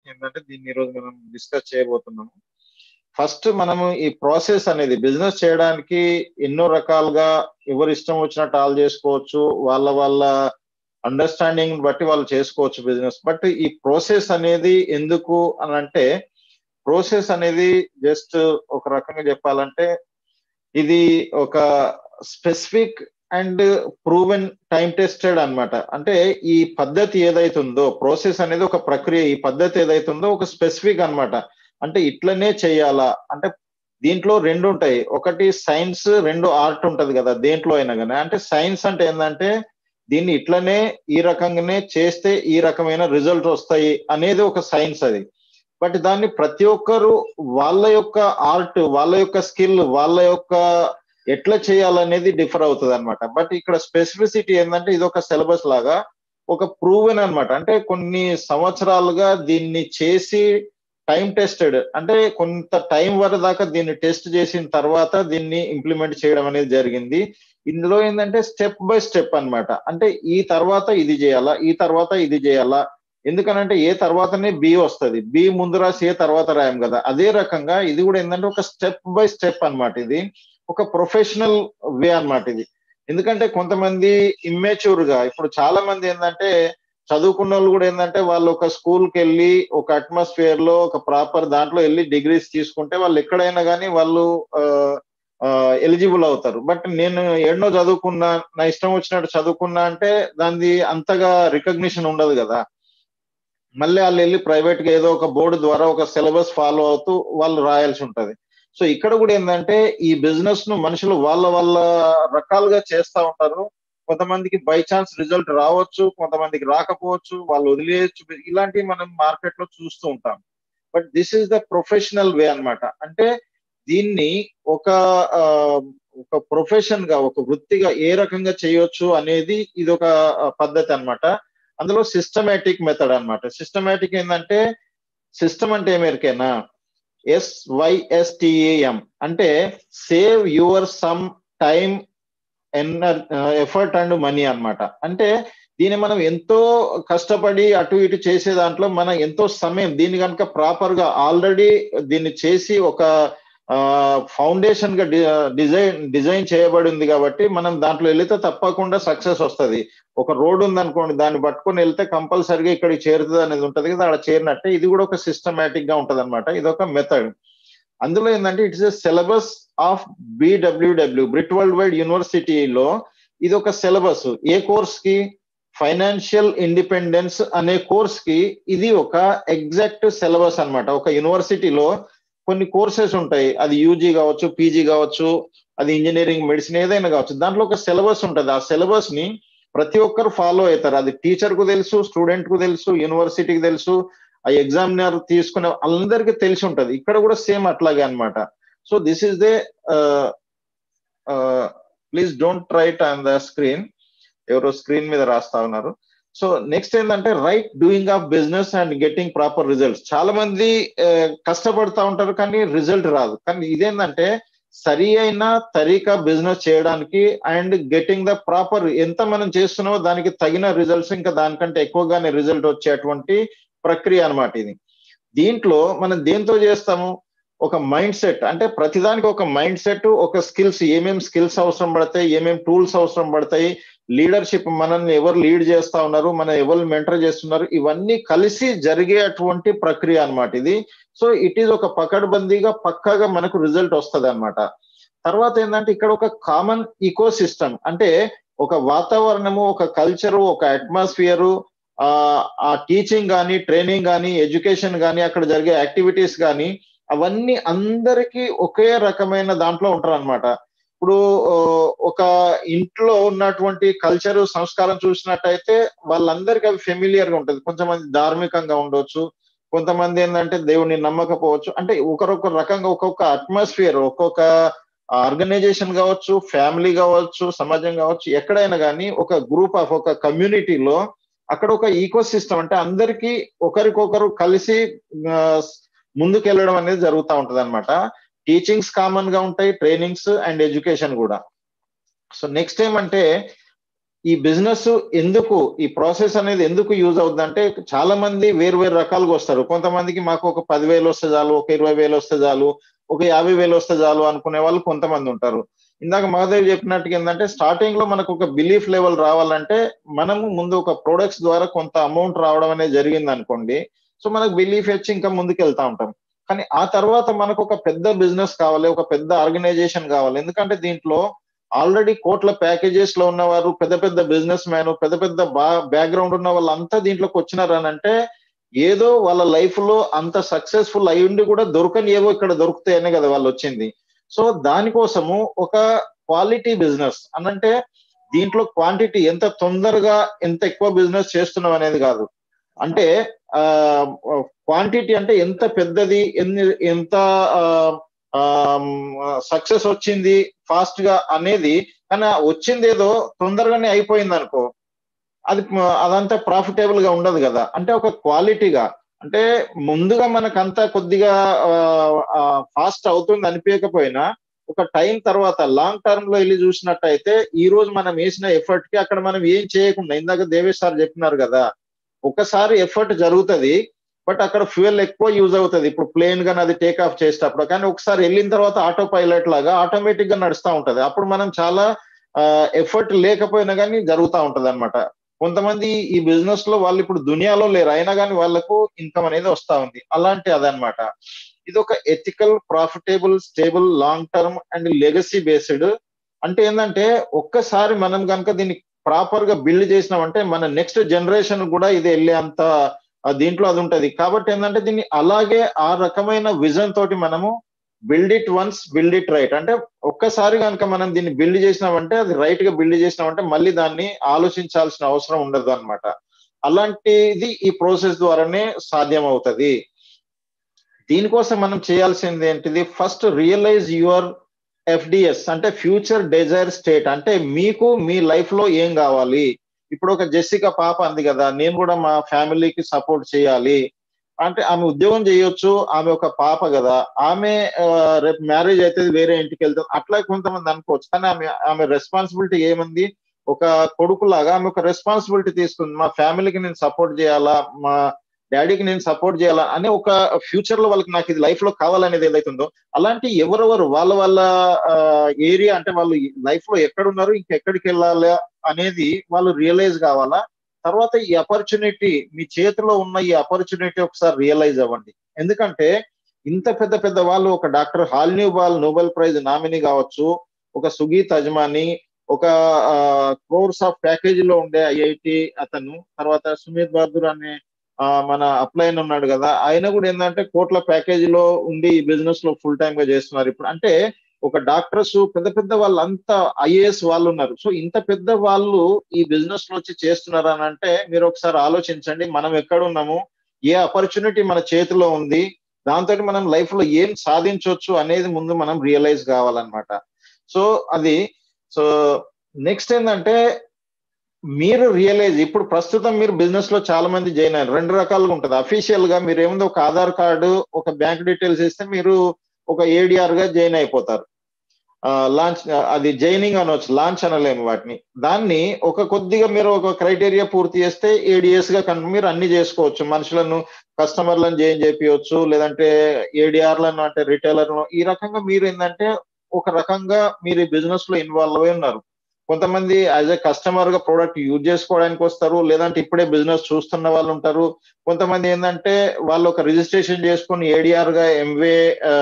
ఏంటంటే దీన్ని ఈరోజు మనం డిస్కస్ చేయబోతున్నాము ఫస్ట్ మనము ఈ ప్రాసెస్ అనేది బిజినెస్ చేయడానికి ఎన్నో రకాలుగా ఎవరు ఇష్టం వచ్చినట్టు ఆల్ చేసుకోవచ్చు వాళ్ళ వాళ్ళ అండర్స్టాండింగ్ బట్టి వాళ్ళు చేసుకోవచ్చు బిజినెస్ బట్ ఈ ప్రాసెస్ అనేది ఎందుకు అని అంటే ప్రోసెస్ అనేది జస్ట్ ఒక రకంగా చెప్పాలంటే ఇది ఒక specific and proven time tested అనమాట అంటే ఈ పద్ధతి ఏదైతుందో ప్రోసెస్ అనేది ఒక ప్రక్రియ ఈ పద్ధతి ఏదైతుందో ఒక స్పెసిఫిక్ అనమాట అంటే ఇట్లనే చేయాలా అంటే దీంట్లో రెండు ఉంటాయి ఒకటి సైన్స్ రెండు ఆర్ట్ ఉంటది కదా దేంట్లో అయినా కానీ అంటే సైన్స్ అంటే ఏంటంటే దీన్ని ఇట్లనే ఈ రకంగానే చేస్తే ఈ రకమైన రిజల్ట్ వస్తాయి అనేది ఒక సైన్స్ అది బట్ దాన్ని ప్రతి ఒక్కరు వాళ్ళ యొక్క ఆర్ట్ వాళ్ళ యొక్క స్కిల్ వాళ్ళ యొక్క ఎట్లా చేయాలనేది డిఫర్ అవుతుంది అనమాట బట్ ఇక్కడ స్పెసిఫిసిటీ ఏంటంటే ఇది ఒక సిలబస్ లాగా ఒక ప్రూవెన్ అనమాట అంటే కొన్ని సంవత్సరాలుగా దీన్ని చేసి టైం టెస్టెడ్ అంటే కొంత టైం వరకు దాకా దీన్ని టెస్ట్ చేసిన తర్వాత దీన్ని ఇంప్లిమెంట్ చేయడం అనేది జరిగింది ఇందులో ఏంటంటే స్టెప్ బై స్టెప్ అనమాట అంటే ఈ తర్వాత ఇది చేయాలా ఈ తర్వాత ఇది చేయాలా ఎందుకనంటే ఏ తర్వాతనే బి వస్తుంది బి ముందు రాసి ఏ తర్వాత రాయం కదా అదే రకంగా ఇది కూడా ఏంటంటే ఒక స్టెప్ బై స్టెప్ అనమాట ఇది ఒక ప్రొఫెషనల్ వే అనమాట ఇది ఎందుకంటే కొంతమంది ఇమ్మెచ్యూర్ గా ఇప్పుడు చాలా మంది ఏంటంటే చదువుకున్న వాళ్ళు కూడా ఏంటంటే వాళ్ళు ఒక స్కూల్కి వెళ్ళి ఒక అట్మాస్ఫియర్ లో ఒక ప్రాపర్ దాంట్లో వెళ్ళి డిగ్రీస్ తీసుకుంటే వాళ్ళు ఎక్కడైనా కానీ వాళ్ళు ఎలిజిబుల్ అవుతారు బట్ నేను ఎన్నో చదువుకున్నా నా ఇష్టం వచ్చినట్టు చదువుకున్నా అంటే దానిది అంతగా రికగ్నిషన్ ఉండదు కదా మళ్ళీ వాళ్ళు వెళ్ళి ప్రైవేట్ గా ఏదో ఒక బోర్డు ద్వారా ఒక సిలబస్ ఫాలో అవుతూ వాళ్ళు రాయాల్సి ఉంటది సో ఇక్కడ కూడా ఏంటంటే ఈ బిజినెస్ ను మనుషులు వాళ్ళ వాళ్ళ రకాలుగా చేస్తా ఉంటారు కొంతమందికి బై ఛాన్స్ రిజల్ట్ రావచ్చు కొంతమందికి రాకపోవచ్చు వాళ్ళు వదిలేయచ్చు ఇలాంటివి మనం మార్కెట్ లో చూస్తూ ఉంటాం but this is the professional way అనమాట అంటే దీన్ని ఒక ఒక ప్రొఫెషన్ గా ఒక వృత్తిగా ఏ రకంగా చేయొచ్చు అనేది ఇది ఒక పద్ధతి అనమాట అందులో సిస్టమేటిక్ మెథడ్ అనమాట సిస్టమేటిక్ ఏంటంటే సిస్టమ్ అంటే ఏమేరికేనా ఎస్వైఎస్టిఏఎం అంటే సేవ్ యువర్ సమ్ టైం ఎనర్ ఎఫర్ట్ అండ్ మనీ అనమాట అంటే దీన్ని మనం ఎంతో కష్టపడి అటు ఇటు చేసే దాంట్లో మనం ఎంతో సమయం దీన్ని కనుక ప్రాపర్ గా ఆల్రెడీ దీన్ని చేసి ఒక ఫౌండేషన్ గా డిజైన్ డిజైన్ చేయబడి ఉంది కాబట్టి మనం దాంట్లో వెళితే తప్పకుండా సక్సెస్ వస్తుంది ఒక రోడ్ ఉంది అనుకోండి దాన్ని పట్టుకొని వెళ్తే కంపల్సరిగా ఇక్కడికి చేరుతుంది అనేది ఉంటుంది కదా అక్కడ చేరినట్టే ఇది కూడా ఒక సిస్టమేటిక్ గా ఉంటది అనమాట ఇది ఒక మెథడ్ అందులో ఏంటంటే it's a syllabus of BWW బ్రిట్ వరల్డ్ వైడ్ యూనివర్సిటీలో ఇది ఒక సిలబస్ ఏ కోర్స్ కి ఫైనాన్షియల్ ఇండిపెండెన్స్ అనే కోర్స్ కి ఇది ఒక ఎగ్జాక్ట్ సిలబస్ అనమాట ఒక యూనివర్సిటీలో కొన్ని కోర్సెస్ ఉంటాయి అది యూజీ కావచ్చు పీజీ కావచ్చు అది ఇంజనీరింగ్ మెడిసిన్ ఏదైనా కావచ్చు దాంట్లో ఒక సిలబస్ ఉంటుంది ఆ సిలబస్ ని ప్రతి ఒక్కరు ఫాలో అవుతారు అది టీచర్ కు తెలుసు స్టూడెంట్ కు తెలుసు యూనివర్సిటీకి తెలుసు ఆ ఎగ్జామినర్ తీసుకునే అందరికీ తెలిసి ఉంటది ఇక్కడ కూడా సేమ్ అట్లాగే అనమాట so this is the please don't write on the screen ఎవరో స్క్రీన్ మీద రాస్తా ఉన్నారు సో నెక్స్ట్ ఏంటంటే right doing of business and getting proper results చాలా మంది కష్టపడతా ఉంటారు కానీ రిజల్ట్ రాదు కానీ ఇదేంటంటే సరి అయిన తరీకా బిజినెస్ చేయడానికి అండ్ గెటింగ్ ద ప్రాపర్ ఎంత మనం చేస్తున్నామో దానికి తగిన రిజల్ట్స్ ఇంకా దానికంటే ఎక్కువగానే రిజల్ట్ వచ్చేటువంటి ప్రక్రియ అనమాట ఇది దీంట్లో మనం దేంతో చేస్తాము ఒక మైండ్ సెట్ అంటే ప్రతిదానికి ఒక మైండ్ సెట్ ఒక స్కిల్స్ ఏమేమి స్కిల్స్ అవసరం పడతాయి ఏమేమి టూల్స్ అవసరం పడతాయి లీడర్షిప్ మనల్ని ఎవరు లీడ్ చేస్తా ఉన్నారు మన ఎవరు మెంటర్ చేస్తున్నారు ఇవన్నీ కలిసి జరిగేటువంటి ప్రక్రియ అనమాట ఇది సో ఇట్ ఈస్ ఒక పకడ్బందీగా పక్కాగా మనకు రిజల్ట్ వస్తుంది అనమాట తర్వాత ఏంటంటే ఇక్కడ ఒక కామన్ ఈకో సిస్టమ్ అంటే ఒక వాతావరణము ఒక కల్చరు ఒక అట్మాస్ఫియరు ఆ టీచింగ్ కానీ ట్రైనింగ్ కానీ ఎడ్యుకేషన్ కానీ అక్కడ జరిగే యాక్టివిటీస్ కానీ అవన్నీ అందరికీ ఒకే రకమైన దాంట్లో ఉంటారు అనమాట ఇప్పుడు ఒక ఇంట్లో ఉన్నటువంటి కల్చర్ సంస్కారం చూసినట్టయితే వాళ్ళందరికీ అవి ఫెమిలియర్ గా ఉంటుంది కొంతమంది ధార్మికంగా ఉండొచ్చు కొంతమంది ఏంటంటే దేవుని నమ్మకపోవచ్చు అంటే ఒకరొక రకంగా ఒక్కొక్క అట్మాస్ఫియర్ ఒక్కొక్క ఆర్గనైజేషన్ కావచ్చు ఫ్యామిలీ కావచ్చు సమాజం కావచ్చు ఎక్కడైనా కానీ ఒక గ్రూప్ ఆఫ్ ఒక కమ్యూనిటీలో అక్కడ ఒక ఈకో సిస్టమ్ అంటే అందరికీ ఒకరికొకరు కలిసి ముందుకెళ్ళడం అనేది జరుగుతూ ఉంటది అనమాట టీచింగ్స్ కామన్ గా ఉంటాయి ట్రైనింగ్స్ అండ్ ఎడ్యుకేషన్ కూడా సో నెక్స్ట్ ఏమంటే ఈ బిజినెస్ ఎందుకు ఈ ప్రాసెస్ అనేది ఎందుకు యూజ్ అవుతుంది అంటే చాలా మంది వేరు వేరు రకాలుగా వస్తారు కొంతమందికి మాకు ఒక పదివేలు వస్తే చాలు ఒక ఇరవై వేలు వస్తే చాలు ఒక యాభై వేలు వస్తే చాలు అనుకునే వాళ్ళు కొంతమంది ఉంటారు ఇందాక మహాదేవ్ చెప్పినట్టుగా ఏంటంటే స్టార్టింగ్ లో మనకు ఒక బిలీఫ్ లెవెల్ రావాలంటే మనము ముందు ఒక ప్రొడక్ట్స్ ద్వారా కొంత అమౌంట్ రావడం అనేది జరిగింది అనుకోండి సో మనకు బిలీఫ్ వచ్చి ఇంకా ముందుకు వెళ్తా ఉంటాం కానీ ఆ తర్వాత మనకు ఒక పెద్ద బిజినెస్ కావాలి ఒక పెద్ద ఆర్గనైజేషన్ కావాలి ఎందుకంటే దీంట్లో ఆల్రెడీ కోట్ల ప్యాకేజెస్ లో ఉన్నవారు పెద్ద పెద్ద బిజినెస్ మ్యాన్ పెద్ద పెద్ద బా బ్యాక్గ్రౌండ్ ఉన్న వాళ్ళంతా దీంట్లోకి వచ్చినారని అంటే ఏదో వాళ్ళ లైఫ్ లో అంత సక్సెస్ఫుల్ అయి ఉండి కూడా దొరకని ఏవో ఇక్కడ దొరుకుతాయనే కదా వాళ్ళు వచ్చింది సో దానికోసము ఒక క్వాలిటీ బిజినెస్ అనంటే దీంట్లో క్వాంటిటీ ఎంత తొందరగా ఎంత ఎక్కువ బిజినెస్ చేస్తున్నాం అనేది కాదు అంటే ఆ క్వాంటిటీ అంటే ఎంత పెద్దది ఎన్ని ఎంత సక్సెస్ వచ్చింది ఫాస్ట్ గా అనేది కానీ వచ్చింది ఏదో తొందరగానే అయిపోయింది అనుకో అది అదంతా ప్రాఫిటబుల్ గా ఉండదు కదా అంటే ఒక క్వాలిటీగా అంటే ముందుగా మనకంతా కొద్దిగా ఫాస్ట్ అవుతుంది అనిపించకపోయినా ఒక టైం తర్వాత లాంగ్ టర్మ్ లో వెళ్ళి చూసినట్టయితే ఈ రోజు మనం వేసిన ఎఫర్ట్ కి అక్కడ మనం ఏం చేయకుండా ఇందాక దేవేష్ సార్ చెప్పినారు కదా ఒకసారి ఎఫర్ట్ జరుగుతుంది బట్ అక్కడ ఫ్యూయల్ ఎక్కువ యూజ్ అవుతుంది ఇప్పుడు ప్లేన్ గా అది టేక్ ఆఫ్ చేసేటప్పుడు కానీ ఒకసారి వెళ్ళిన తర్వాత ఆటో పైలట్ లాగా ఆటోమేటిక్ గా నడుస్తూ ఉంటది అప్పుడు మనం చాలా ఎఫర్ట్ లేకపోయినా కానీ జరుగుతూ ఉంటది అనమాట కొంతమంది ఈ బిజినెస్ లో వాళ్ళు ఇప్పుడు దునియాలో లేరు అయినా కానీ వాళ్ళకు ఇన్కమ్ అనేది వస్తా ఉంది అలాంటి అదనమాట ఇది ఒక ethical profitable stable long term and legacy based అంటే ఏంటంటే ఒక్కసారి మనం కనుక దీన్ని ప్రాపర్ గా బిల్డ్ చేసినామంటే మన నెక్స్ట్ జనరేషన్ కూడా ఇది వెళ్ళే అంత దీంట్లో అది ఉంటది కాబట్టి ఏంటంటే దీన్ని అలాగే ఆ రకమైన విజన్ తోటి మనము build it once build it right అంటే ఒక్కసారి కనుక మనం దీన్ని బిల్డ్ చేసినామంటే అది రైట్ గా బిల్డ్ చేసినామంటే మళ్ళీ దాన్ని ఆలోచించాల్సిన అవసరం ఉండదు అనమాట అలాంటిది ఈ ప్రాసెస్ ద్వారానే సాధ్యం అవుతుంది దీనికోసం మనం చేయాల్సింది ఏంటిది ఫస్ట్ రియలైజ్ యువర్ ఎఫ్డిఎస్ అంటే ఫ్యూచర్ డిజైర్ స్టేట్ అంటే మీకు మీ లైఫ్ లో ఏం కావాలి ఇప్పుడు ఒక జెస్సిక పాప అంది కదా నేను కూడా మా ఫ్యామిలీకి సపోర్ట్ చేయాలి అంటే ఆమె ఉద్యోగం చేయొచ్చు ఆమె ఒక పాప కదా ఆమె రేపు మ్యారేజ్ అయితే వేరే ఇంటికి వెళ్తాం అట్లా కొంతమంది అనుకోవచ్చు కానీ ఆమె ఆమె రెస్పాన్సిబిలిటీ ఏముంది ఒక కొడుకులాగా ఆమె ఒక రెస్పాన్సిబిలిటీ తీసుకుంది మా ఫ్యామిలీకి నేను సపోర్ట్ చేయాలా మా డాడీకి నేను సపోర్ట్ చేయాలా అనే ఒక ఫ్యూచర్ లో వాళ్ళకి నాకు ఇది లైఫ్ లో కావాలనేది ఏదైతుందో అలాంటి ఎవరెవరు వాళ్ళ వాళ్ళ ఏరియా అంటే వాళ్ళు లైఫ్ లో ఎక్కడున్నారు ఇంకెక్కడికి వెళ్ళాలా అనేది వాళ్ళు రియలైజ్ కావాలా తర్వాత ఈ ఆపర్చునిటీ మీ చేతిలో ఉన్న ఈ ఆపర్చునిటీ ఒకసారి రియలైజ్ అవ్వండి ఎందుకంటే ఇంత పెద్ద పెద్ద వాళ్ళు ఒక డాక్టర్ హాల్న్యూబాల్ నోబెల్ ప్రైజ్ నామినీ కావచ్చు ఒక సుగీత్ అజ్మాని ఒక కోర్స్ ఆఫ్ ప్యాకేజీ లో ఉండే ఐఐటి అతను తర్వాత సుమిత్ బహదూర్ అనే మన అప్లైన్ ఉన్నాడు కదా ఆయన కూడా ఏంటంటే కోట్ల ప్యాకేజీలో ఉండి ఈ బిజినెస్ లో ఫుల్ టైమ్ గా చేస్తున్నారు ఇప్పుడు అంటే ఒక డాక్టర్స్ పెద్ద పెద్ద వాళ్ళంతా ఐఏఎస్ వాళ్ళు ఉన్నారు సో ఇంత పెద్ద వాళ్ళు ఈ బిజినెస్ లో వచ్చి చేస్తున్నారు అని అంటే మీరు ఒకసారి ఆలోచించండి మనం ఎక్కడ ఉన్నాము ఏ ఆపర్చునిటీ మన చేతిలో ఉంది దాంతో మనం లైఫ్ లో ఏం సాధించవచ్చు అనేది ముందు మనం రియలైజ్ కావాలన్నమాట సో అది సో నెక్స్ట్ ఏంటంటే మీరు రియలైజ్ ఇప్పుడు ప్రస్తుతం మీరు బిజినెస్ లో చాలా మంది జాయిన్ అయ్యారు రెండు రకాలుగా ఉంటుంది అఫీషియల్ గా మీరు ఏముంది ఒక ఆధార్ కార్డు ఒక బ్యాంక్ డీటెయిల్స్ ఇస్తే మీరు ఒక ఏడిఆర్ గా జాయిన్ అయిపోతారు లాంచ్ అది జైనింగ్ అనవచ్చు లాంచ్ అనలేము వాటిని దాన్ని ఒక కొద్దిగా మీరు ఒక క్రైటీరియా పూర్తి చేస్తే ఏడిఎస్ గా కనుక మీరు అన్ని చేసుకోవచ్చు మనుషులను కస్టమర్లను జాయిన్ చేపించవచ్చు లేదంటే ఏడిఆర్లను అంటే రిటైలర్లను ఈ రకంగా మీరు ఏంటంటే ఒక రకంగా మీరు ఈ బిజినెస్ లో ఇన్వాల్వ్ అయి ఉన్నారు కొంతమంది యాజ్ ఎ కస్టమర్ గా ప్రోడక్ట్ యూజ్ చేసుకోవడానికి వస్తారు లేదంటే ఇప్పుడే బిజినెస్ చూస్తున్న వాళ్ళు ఉంటారు కొంతమంది ఏంటంటే వాళ్ళు ఒక రిజిస్ట్రేషన్ చేసుకుని ఏడిఆర్ గా ఎంవే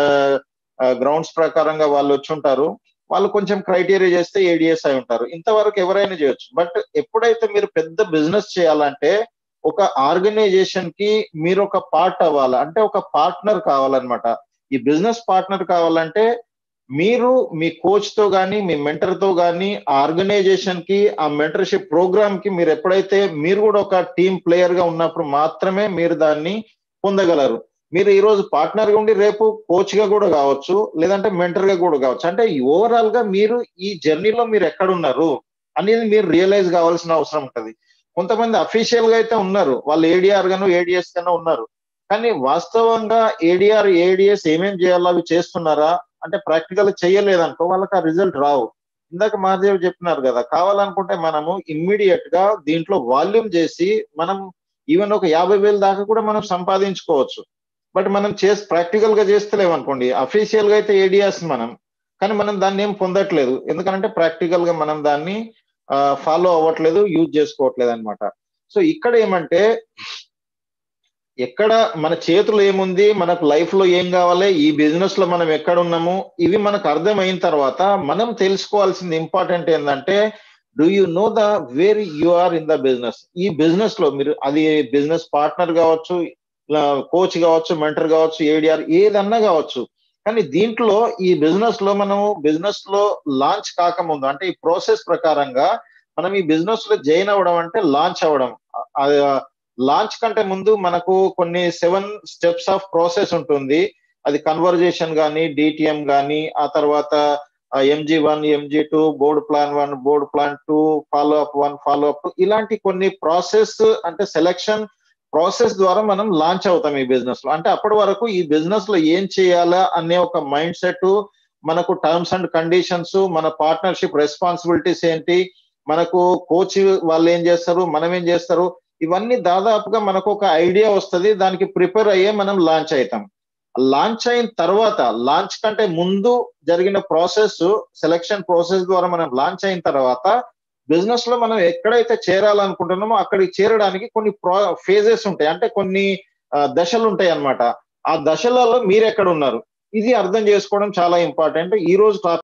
గ్రౌండ్స్ ప్రకారంగా వాళ్ళు వచ్చి ఉంటారు వాళ్ళు కొంచెం క్రైటీరియా చేస్తే ఏడిఎస్ అయి ఉంటారు ఇంతవరకు ఎవరైనా చేయొచ్చు బట్ ఎప్పుడైతే మీరు పెద్ద బిజినెస్ చేయాలంటే ఒక ఆర్గనైజేషన్ కి మీరు ఒక పార్ట్ అవ్వాలి అంటే ఒక పార్ట్నర్ కావాలన్నమాట ఈ బిజినెస్ పార్ట్నర్ కావాలంటే మీరు మీ కోచ్ తో కానీ మీ మెంటర్ తో కానీ ఆ ఆర్గనైజేషన్ కి ఆ మెంటర్షిప్ ప్రోగ్రామ్ కి మీరు ఎప్పుడైతే మీరు కూడా ఒక టీమ్ ప్లేయర్ గా ఉన్నప్పుడు మాత్రమే మీరు దాన్ని పొందగలరు మీరు ఈ రోజు పార్ట్నర్ గా ఉండి రేపు కోచ్ గా కూడా కావచ్చు లేదంటే మెంటర్ గా కూడా కావచ్చు అంటే ఓవరాల్ గా మీరు ఈ జర్నీలో మీరు ఎక్కడున్నారు అనేది మీరు రియలైజ్ కావాల్సిన అవసరం ఉంటుంది కొంతమంది అఫీషియల్ గా అయితే ఉన్నారు వాళ్ళు ఏడిఆర్ గాను ఏడిఎస్ గాను ఉన్నారు కానీ వాస్తవంగా ఏడిఆర్ ఏడిఎస్ ఏమేం చేయాలో అవి చేస్తున్నారా అంటే ప్రాక్టికల్ చేయలేదనుకో వాళ్ళకి ఆ రిజల్ట్ రావు ఇందాక మహాదేవ్ చెప్పినారు కదా కావాలనుకుంటే మనము ఇమ్మీడియట్ గా దీంట్లో వాల్యూమ్ చేసి మనం ఈవెన్ ఒక యాభై వేలు దాకా కూడా మనం సంపాదించుకోవచ్చు బట్ మనం చేసి ప్రాక్టికల్ గా చేస్తలేము అనుకోండి అఫీషియల్ గా అయితే ఏడియాస్ మనం కానీ మనం దాన్ని ఏం పొందట్లేదు ఎందుకంటే ప్రాక్టికల్ గా మనం దాన్ని ఫాలో అవ్వట్లేదు యూజ్ చేసుకోవట్లేదు అనమాట సో ఇక్కడ ఏమంటే ఎక్కడ మన చేతులు ఏముంది మనకు లైఫ్ లో ఏం కావాలి ఈ బిజినెస్ లో మనం ఎక్కడ ఉన్నాము ఇవి మనకు అర్థమైన తర్వాత మనం తెలుసుకోవాల్సింది ఇంపార్టెంట్ ఏంటంటే do you know the where you are in the business ఈ బిజినెస్ లో మీరు అది బిజినెస్ పార్ట్నర్ కావచ్చు కోచ్ కావచ్చు మెంటర్ కావచ్చు ఏడిఆర్ ఏదన్నా కావచ్చు కానీ దీంట్లో ఈ బిజినెస్ లో మనము బిజినెస్ లో లాంచ్ కాకముందు అంటే ఈ ప్రాసెస్ ప్రకారంగా మనం ఈ బిజినెస్ లో జాయిన్ అవ్వడం అంటే లాంచ్ అవ్వడం లాంచ్ కంటే ముందు మనకు కొన్ని సెవెన్ స్టెప్స్ ఆఫ్ ప్రాసెస్ ఉంటుంది అది కన్వర్జేషన్ కానీ డిటిఎం కానీ ఆ తర్వాత MG one MG two board plan one board plan two follow up one follow up ఇలాంటి కొన్ని ప్రాసెస్ అంటే సెలెక్షన్ ప్రాసెస్ ద్వారా మనం లాంచ్ అవుతాం ఈ బిజినెస్ లో అంటే అప్పటి వరకు ఈ బిజినెస్ లో ఏం చేయాలా అనే ఒక మైండ్ సెట్ మనకు టర్మ్స్ అండ్ కండిషన్స్ మన పార్ట్నర్షిప్ రెస్పాన్సిబిలిటీస్ ఏంటి మనకు కోచ్ వాళ్ళు ఏం చేస్తారు మనం ఏం చేస్తారు ఇవన్నీ దాదాపుగా మనకు ఒక ఐడియా వస్తుంది దానికి ప్రిపేర్ అయ్యే మనం లాంచ్ అవుతాం లాంచ్ అయిన తర్వాత లాంచ్ కంటే ముందు జరిగిన ప్రాసెస్ సెలక్షన్ ప్రాసెస్ ద్వారా మనం లాంచ్ అయిన తర్వాత బిజినెస్ లో మనం ఎక్కడైతే చేరాలనుకుంటున్నామో అక్కడికి చేరడానికి కొన్ని ఫేజెస్ ఉంటాయి అంటే కొన్ని దశలు ఉంటాయి అన్నమాట ఆ దశలలో మీరు ఎక్కడ ఉన్నారు ఇది అర్థం చేసుకోవడం చాలా ఇంపార్టెంట్ ఈ రోజు